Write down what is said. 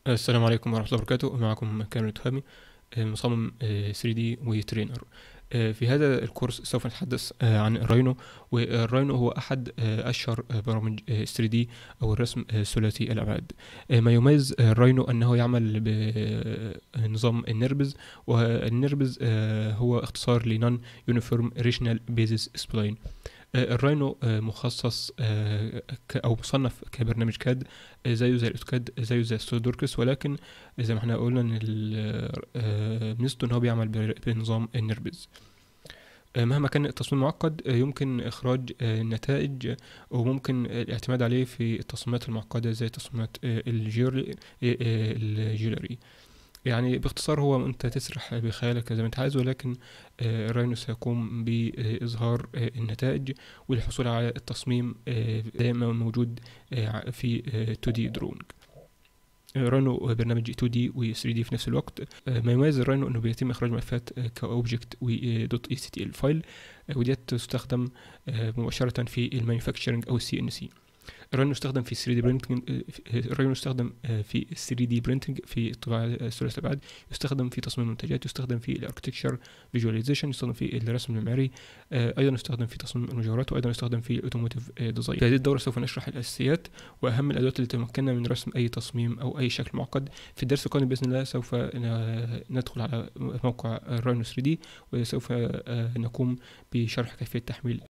السلام عليكم ورحمة الله وبركاته معكم كامل التهامي مصمم 3D وترينر آه، في هذا الكورس سوف نتحدث آه، عن الراينو والراينو هو أحد آه، أشهر برامج 3D أو الرسم ثلاثي الأبعاد ما يميز الراينو أنه يعمل بنظام النربز والنربز هو اختصار لنون يونيفورم ريشنال بيزس سبلاين الراينو مخصص او مصنف كبرنامج كاد زيه زي الاوتوكاد زيه زي السودوركس ولكن زي ما احنا قلنا ان ميزته ان هو بيعمل بنظام النربز مهما كان التصميم معقد يمكن إخراج النتائج وممكن الاعتماد عليه في التصميمات المعقدة زي تصميمات الجيولري يعني باختصار هو انت تسرح بخيالك زي ما انت عايز ولكن الراينو سيقوم بإظهار النتائج والحصول على التصميم دائما موجود في 2D درونج راينو برنامج 2 دي و 3 دي في نفس الوقت ما يميز الراينو انه بيتم اخراج ملفات كاوبجكت و دوت اي سي تي ال فايل وديت تستخدم مباشره في المانيفاكتشرنج او السي ان سي الراينو يستخدم في 3 دي برينتنج الراينو يستخدم في 3 دي برينتنج في الطباعه ثلاث الابعاد يستخدم في تصميم المنتجات يستخدم في الاركتكشر فيجواليزيشن يستخدم في الرسم المعماري ايضا يستخدم في تصميم المجاورات وايضا يستخدم في الاوتوموتيف ديزاين في هذه الدوره سوف نشرح الاساسيات واهم الادوات اللي تمكننا من رسم اي تصميم او اي شكل معقد في الدرس القادم باذن الله سوف ندخل على موقع الراينو 3 دي وسوف نقوم بشرح كيفيه تحميل